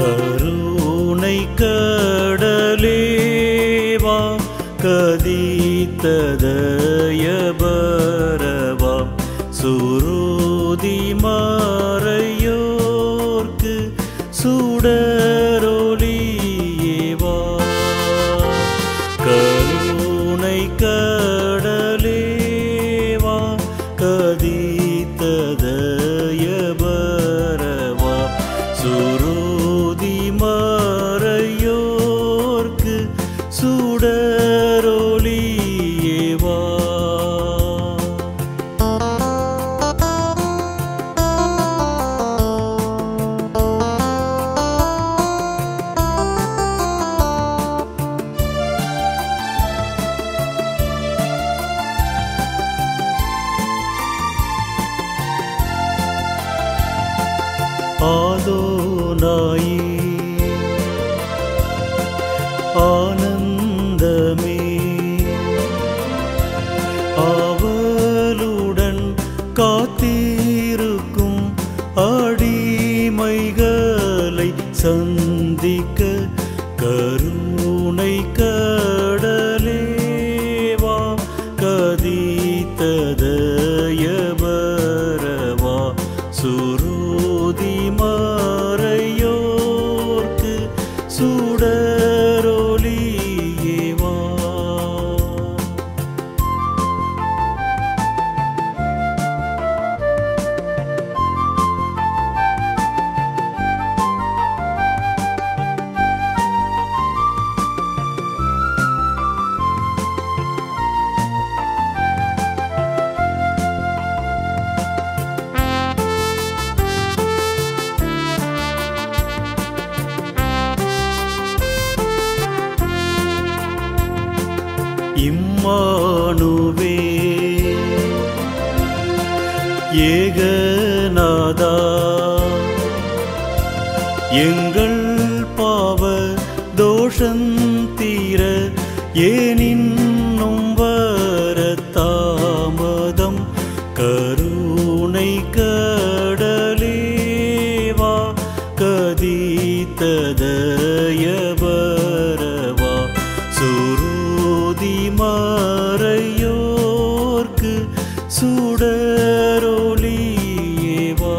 கருணை கடலேவா கதித்ததயபரவா சுருதி மறையோர்க்கு சுடரொளியேவா கருணை கடலேவா கதித்ததயபரவா சுருதி மறையோர்க்கு சுடரொளியேவா ஆதோனாயி ஆனந்தமே ஆவலுடன் காத்திருக்கும் அடிமைகளை சந்திக்க கருணை கடலேவா கதித்ததயபரவா சுருதி மறையோர்க்கு சுடரொளியேவா இம்மானுவே ஏகநாதா எங்கள் பாவ தோஷந்தீர ஏனின்னும் வர தாமதம் கருணை கடலேவா கதித்ததயபரவா சுருதி மறையோர்க்கு சுடரொளியேவா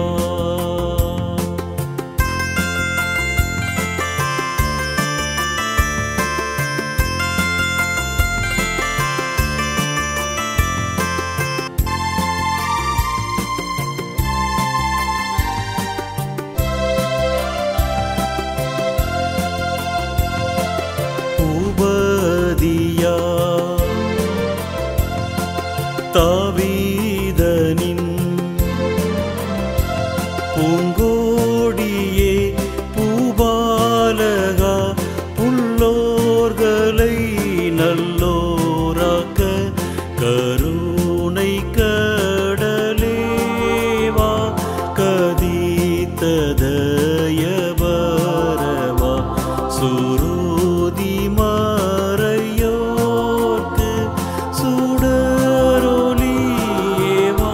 உபதியா தாவீதனின் பூங்கோடியே பூபாலகா புல்லோர்களை நல்லோராக்க கருணை கடலேவா கதித்ததயபரவா சுருதி மறையோர்க்கு சுடரொளியேவா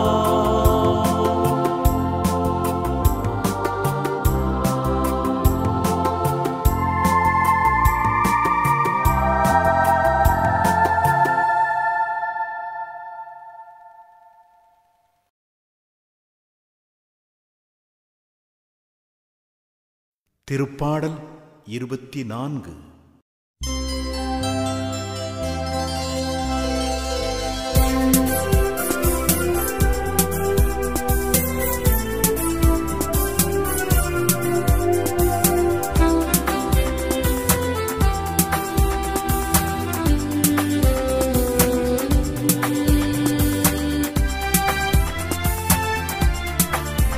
திருப்பாடல் இருபத்தி நான்கு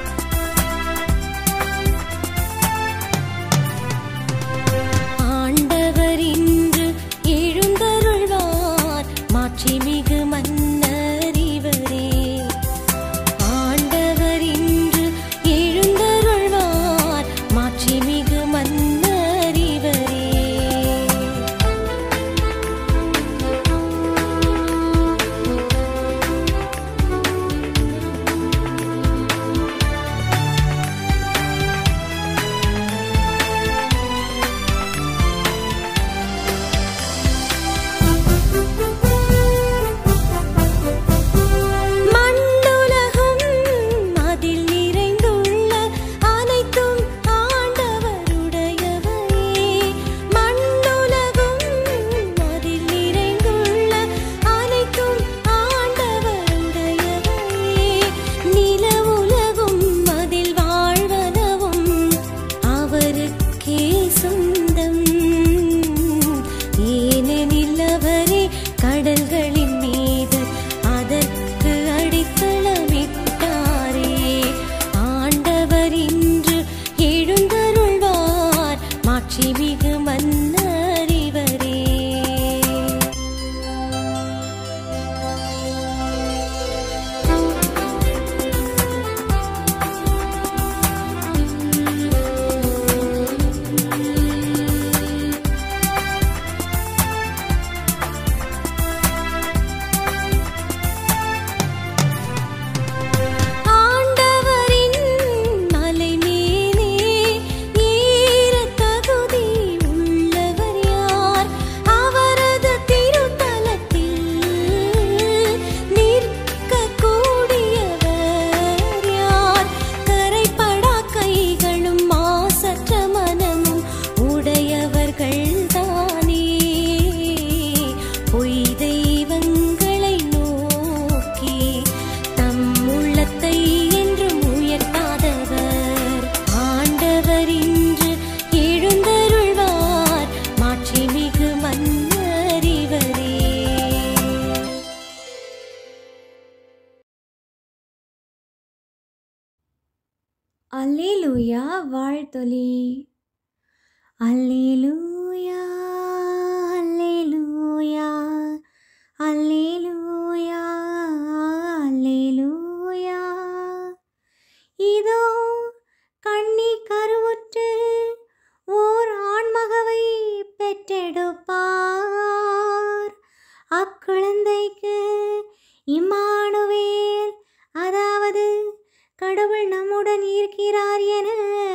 ஆண்ட அல்லேலூயா வாழ்த்தொலி அல்லேலூயா அல்லேலூயா அல்லேலூயா அல்லேலூயா இதோ கண்ணி கருவுற்று ஓர் ஆண்மகவை பெற்றெடுப்பார் அக்குழந்தைக்கு இம்மானுவேல் அதாவது கடவுள் நம்முடன் இருக்கிறார் என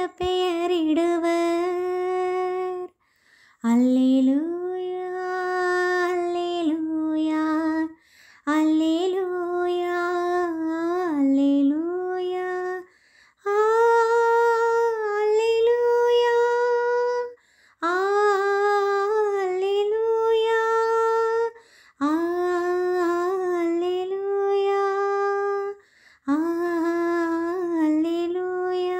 பெயரிடுவர் அல்லேலூயா அல்லேலூயா அல்லேலூயா அல்லேலூயா ஆ அல்லேலூயா ஆ அல்லேலூயா ஆ அல்லேலூயா ஆ அல்லேலூயா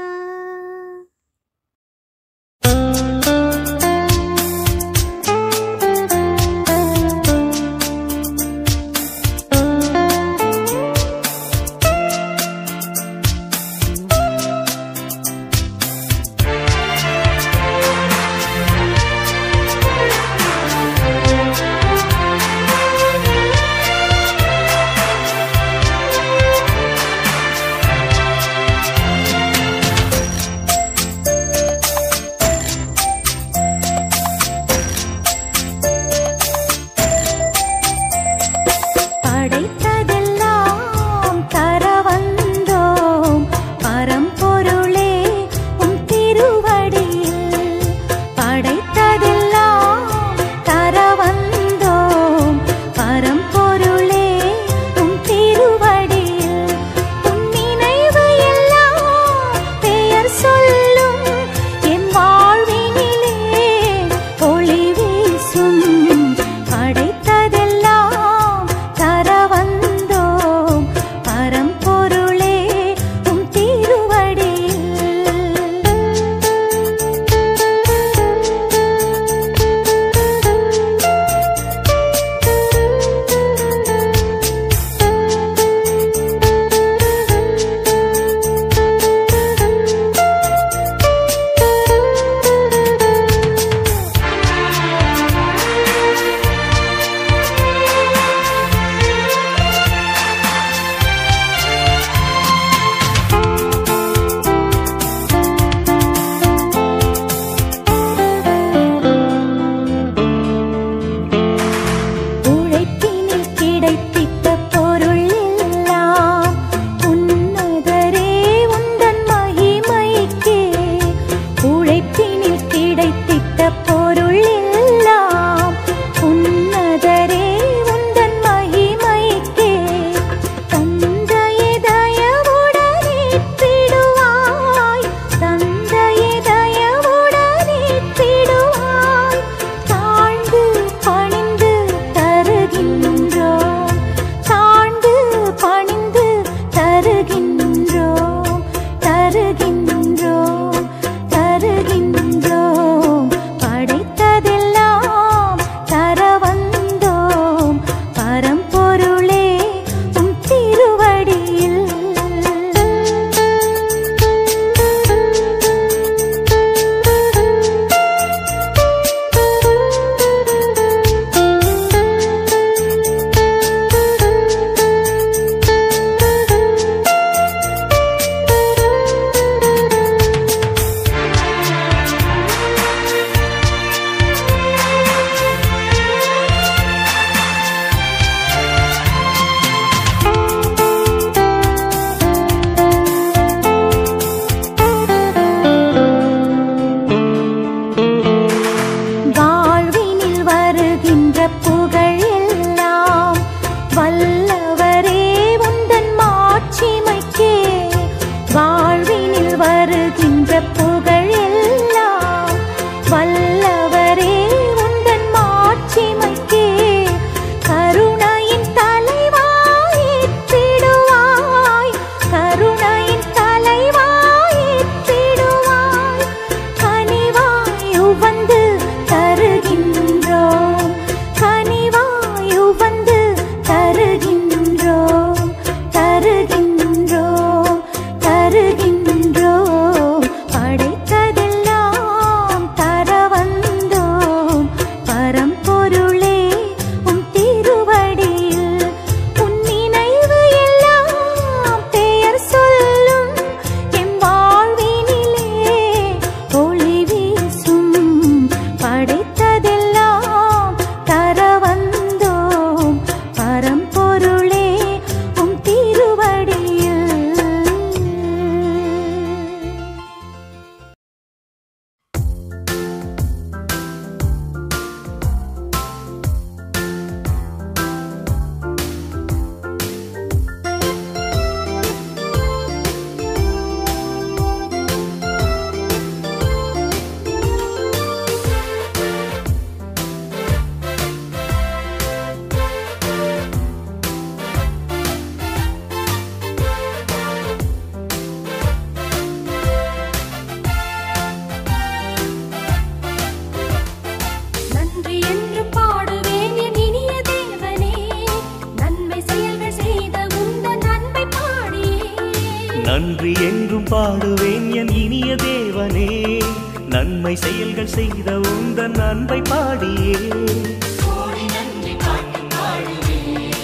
நன்றி என்றும் பாடுவேன் என் இனிய தேவனே நன்மை செயல்கள் செய்த உந்தன் அன்பை பாடியே கோடி நன்றி பாட்டு பாடுவே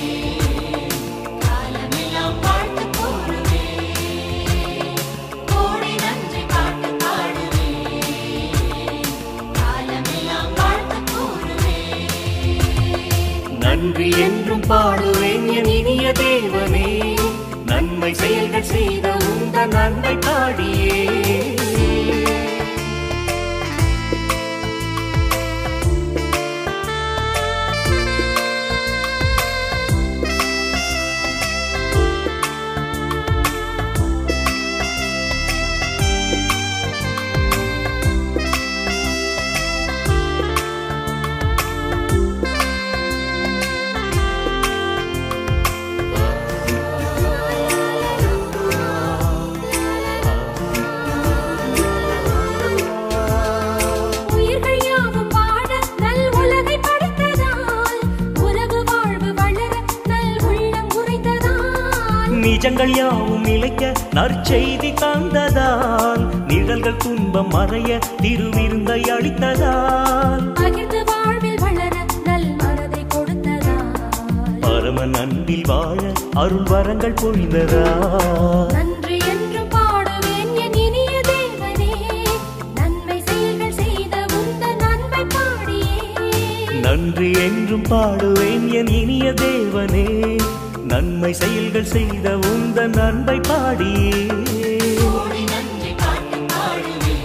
காலமெல்லாம் வாழ்த்து கூறுவே கோடி நன்றி பாட்டு பாடுவே காலமெல்லாம் வாழ்த்து கூறுவே நன்றி என்றும் பாடுவேன் என் இனிய தேவனே நன்மை செயல்கள் செய்த உந்தன் அன்பை பாடியே உயிர்கள் யாவும் வாழ நல் உலகை படைத்ததால் உலகு வாழ்வு வளர நல் உள்ளம் உரைத்ததால் நிஜங்கள் யாவும் நிலைக்க நற்செய்தி தந்ததால் நிழல்கள் துன்பம் மறைய திருவிருந்தை அளித்ததால் பகிர்ந்து வாழ்வில் வளர நல் மனதை கொடுத்ததால் பரமன் அன்பில் வாழ அருள் வரங்கள் பொழிந்ததால் நன்றி என்று பாடுவேன் என் இனிய தேவனே நன்மை செயல்கள் செய்த உந்தன் அன்பை பாடியே நன்றி என்றும் பாடுவேன் என் இனிய தேவனே நன்மை செயல்கள் செய்த உந்தன் அன்பை பாடியே கோடி நன்றி பாட்டு பாடுவே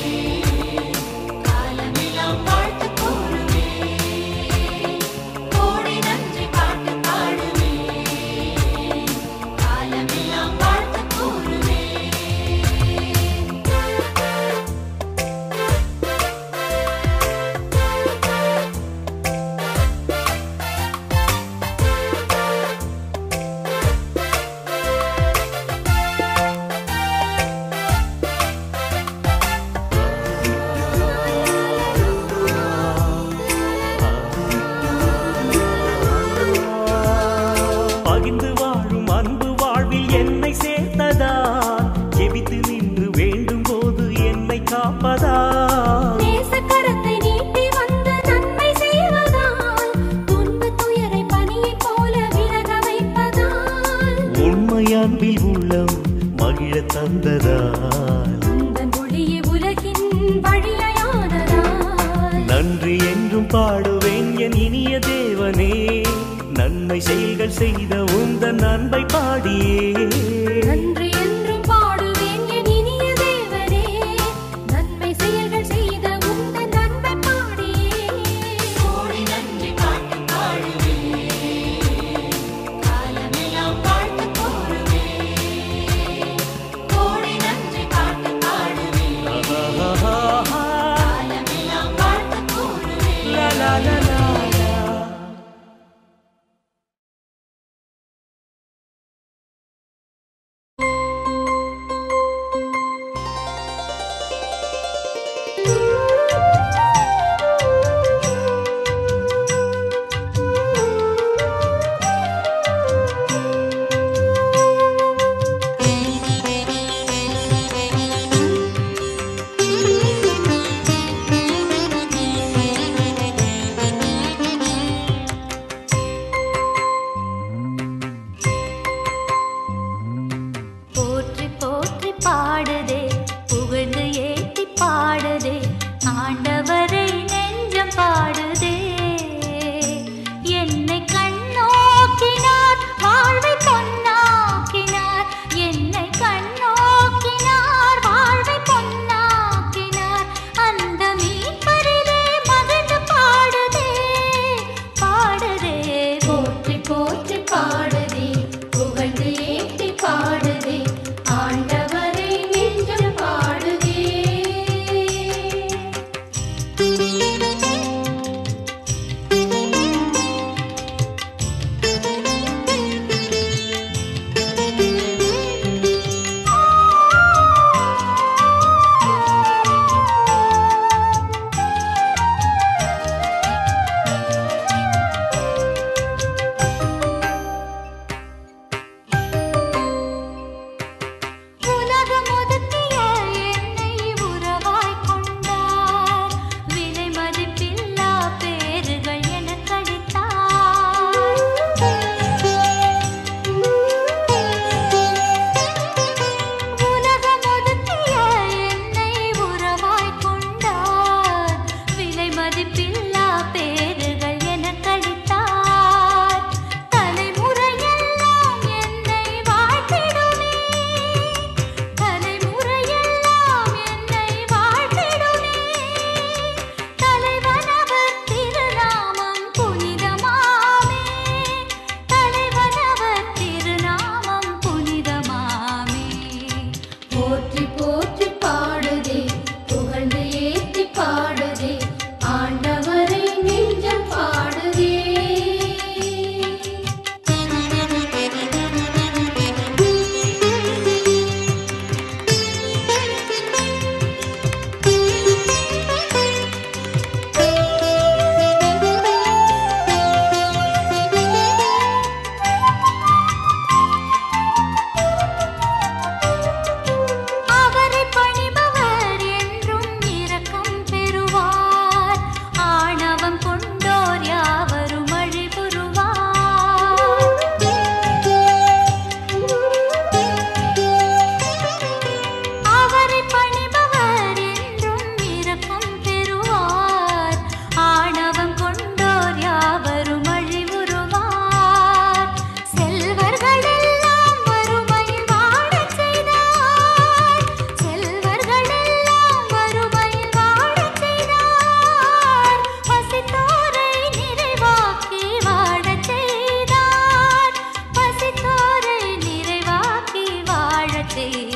காலமெல்லாம் வாழ்த்து கூறுவே கோடி நன்றி பாட்டு பாடுவே காலமெல்லாம் வாழ்த்து கூறுவே பகிர்ந்து வாழும் அன்பு வாழ்வில் என்னை சேர்த்ததால் ஜெபித்து நின்று வேண்டும் போது என்னை காப்பதால் நேசக்கரத்தை நீட்டி வந்து நன்மை செய்வதால் துன்பத் துயரை பனியைப் போல விலக வைப்பதால் உண்மை அன்பில் உள்ளம் மகிழத் தந்ததால் உந்தன் ஒளியே உலகின் வழியானதால் நன்றி என்றும் பாடுவேன் என் இனிய தேவனே நன்மை செயல்கள் செய்த உந்தன் அன்பை பாடியே நன்றி என்றும் பாடுவேன் என் இனிய தேவனே நன்மை செயல்கள் செய்த உந்தன் அன்பை பாடியே கோடி நன்றி பாட்டு பாடுவே காலமெல்லாம் வாழ்த்து கூறுவே கோடி நன்றி பாட்டு பாடுவே காலமெல்லாம் வாழ்த்து கூறுவே லா, லா, லா, லா, லா. போற்றி போற்றி பாடுதே புகழ்ந்து ஏத்தி பாடுதே ஆண்டவரை நெஞ்சம் பாடுதே என்னை கண்ணோக்கினார் வாழ்வை பொன்னாக்கினார் என்னை கண்ணோக்கினார் வாழ்வை பொன்னாக்கினார் அந்த மீன்பரிலே மகிழ்ந்து பாடுதே பாடுதே போற்றி போற்றி பாடுதே புகழ்ந்து ஏற்றி பாடுதே ஆண்டவரை நெஞ்ச போற்றி போற்றி பாடுதே புகழ்ந்து ஏத்தி பாடுதே ஆண்டவரை நெஞ்சம் பாடுதே அவரை பணிபவர் என்றும் இரக்கம் பெறுவார் ஆணவம் கொண்டோர் யாவரும் அழிவுறுவார் அவரை பணிபவர் என்றும் இரக்கம் பெறுவார் ஆணவம் கொண்டோர் யாவரும் அழிவுறுவார் செல்வர்களெல்லாம் வறுமையில் வாழச் செய்தார் செல்வர்களெல்லாம் வறுமையில் வாழச் செய்தார் பசித்தோரை நிறைவாக்கி வாழச் செய்தார் பசித்தோரை நிறைவாக்கி வாழச் செய்தார்